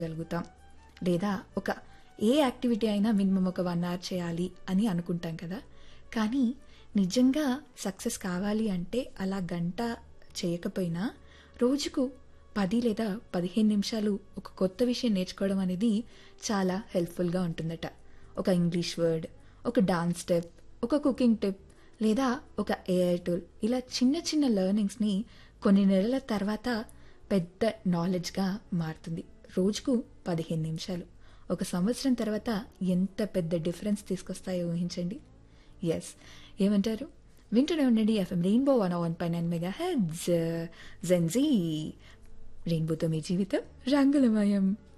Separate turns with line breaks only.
గలుగుతాం లేదా ఒక ఏ యాక్టివిటీ అయినా మినిమం ఒక వన్ అవర్ చేయాలి అని అనుకుంటాం కదా కానీ నిజంగా సక్సెస్ కావాలి అంటే అలా గంట చేయకపోయినా రోజుకు పది లేదా పదిహేను నిమిషాలు ఒక కొత్త విషయం నేర్చుకోవడం అనేది చాలా హెల్ప్ఫుల్గా ఉంటుందట ఒక ఇంగ్లీష్ వర్డ్ ఒక డాన్స్ స్టెప్ ఒక కుకింగ్ టిప్ లేదా ఒక ఏఐ టూల్ ఇలా చిన్న చిన్న లెర్నింగ్స్ని కొన్ని నెలల తర్వాత పెద్ద నాలెడ్జ్గా మారుతుంది రోజుకు పదిహేను నిమిషాలు ఒక సంవత్సరం తర్వాత ఎంత పెద్ద డిఫరెన్స్ తీసుకొస్తాయో ఊహించండి ఎస్ ఏమంటారు వింటూనే ఉండండి ఎఫ్ఎం రెయిన్బో వన్ వన్ పై నైన్ మెగా హెడ్స్ జెన్జీ రెయిన్బోతో మీ జీవితం రంగులమయం